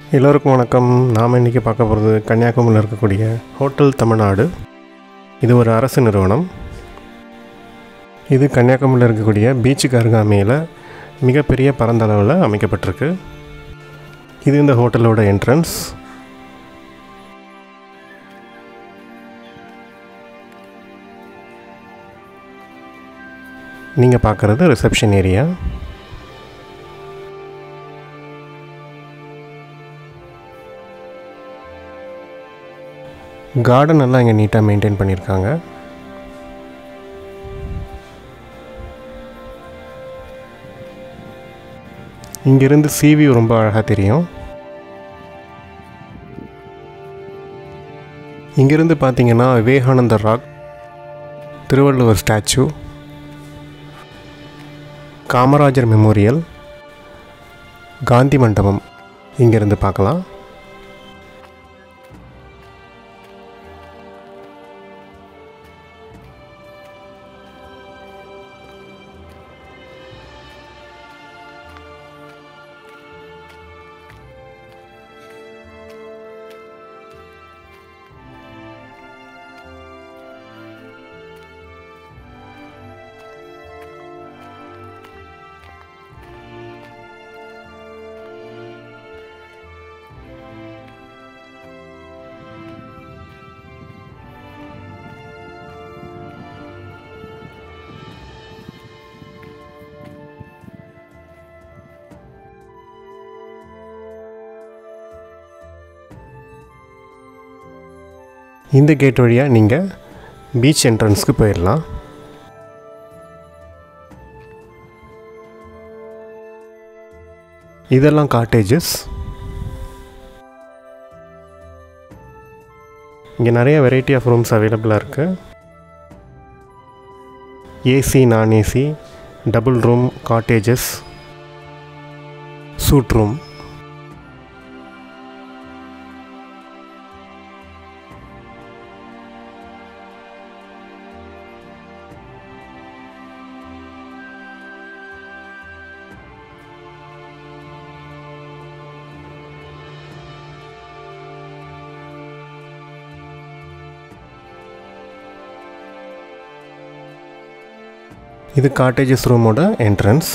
எல்லோருக்கும் வணக்கம் நாம் இன்றைக்கி பார்க்க போகிறது கன்னியாகுமரியில் இருக்கக்கூடிய ஹோட்டல் தமிழ்நாடு இது ஒரு அரசு நிறுவனம் இது கன்னியாகுமரியில் இருக்கக்கூடிய பீச்சுக்கு அருகாமையில் மிகப்பெரிய பரந்தளவில் அமைக்கப்பட்டிருக்கு இது இந்த ஹோட்டலோட என்ட்ரன்ஸ் நீங்கள் பார்க்குறது ரிசப்ஷன் ஏரியா கார்டன் எல்லாம் இங்கே நீட்டாக மெயின்டைன் பண்ணியிருக்காங்க இங்கேருந்து சீவியூ ரொம்ப அழகாக தெரியும் இங்கேருந்து பார்த்தீங்கன்னா Vivekanandar rock Thiruvalluvar statue Kamarajar memorial Gandhi Mandapam இங்கேருந்து பார்க்கலாம் இந்த கேட் வழியாக நீங்கள் பீச் என்ட்ரன்ஸ்க்கு போயிடலாம் இதெல்லாம் காட்டேஜஸ் இங்கே நிறைய வெரைட்டி ஆஃப் ரூம்ஸ் அவைலபிளாக இருக்குது AC non AC double room cottages suite room இது காட்டேஜஸ் ரூமோட என்ட்ரன்ஸ்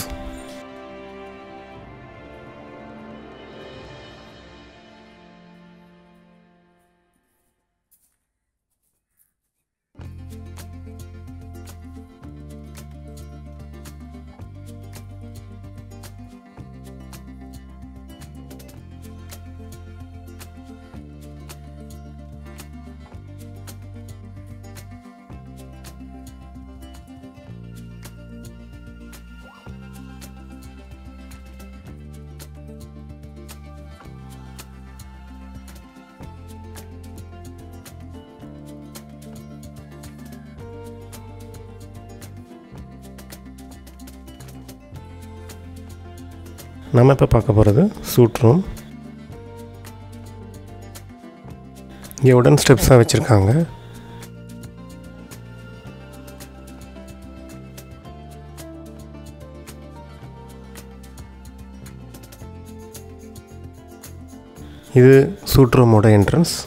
நம்ம இப்போ பார்க்க போகிறது சூட் ரூம் இங்கே உடன் ஸ்டெப்ஸாக வச்சுருக்காங்க இது சூட் ரூமோட என்ட்ரன்ஸ்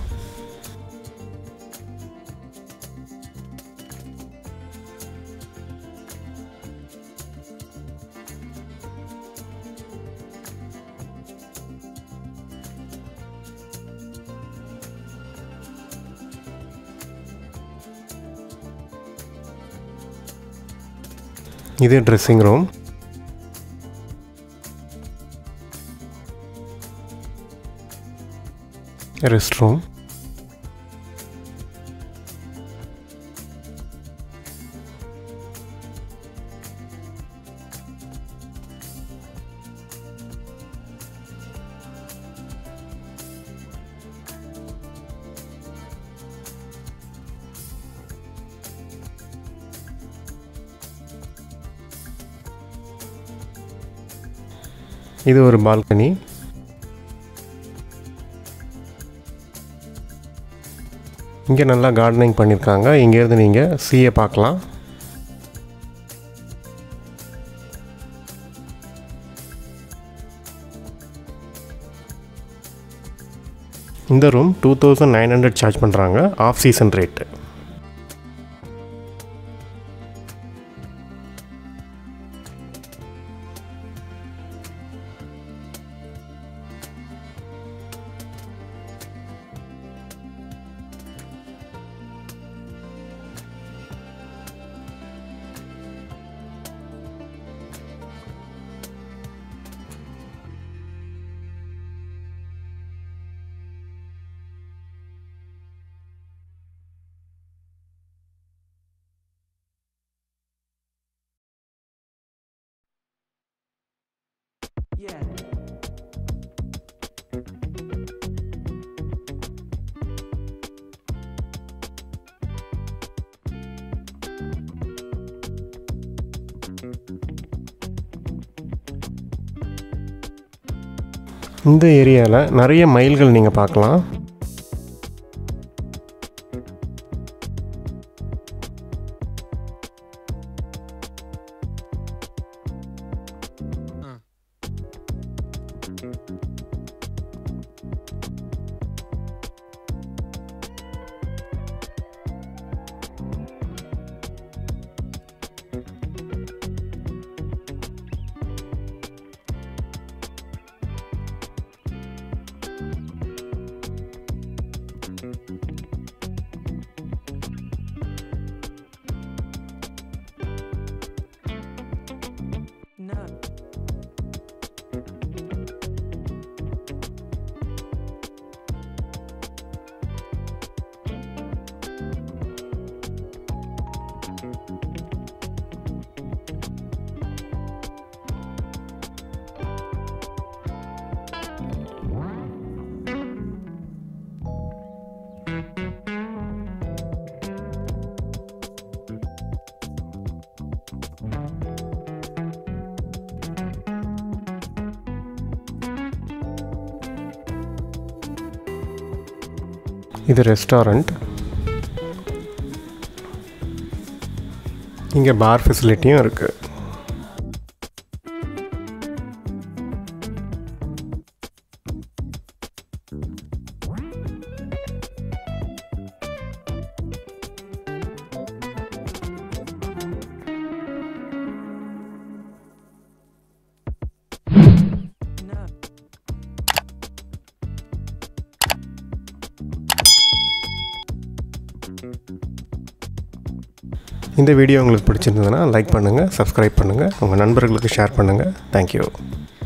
இது ட்ரெஸ்ஸிங் ரூம் ரெஸ்ட் ரூம் இது ஒரு பால்கனி இங்கே நல்லா கார்டனிங் பண்ணியிருக்காங்க இங்கேருந்து நீங்கள் சீயை பார்க்கலாம் இந்த room two thousand nine hundred charge பண்ணுறாங்க ஆஃப் சீசன் ரேட்டு Yeah. இந்த ஏரியாவில் நிறைய மயில்கள் நீங்கள் பார்க்கலாம் No. இது ரெஸ்டாரண்ட் இங்கே பார் ஃபெசிலிட்டியும் இருக்குது No. இந்த வீடியோ உங்களுக்கு பிடிச்சிருந்ததுன்னா லைக் பண்ணுங்கள் சப்ஸ்கிரைப் பண்ணுங்கள் உங்கள் நண்பர்களுக்கு ஷேர் பண்ணுங்கள் தேங்க்யூ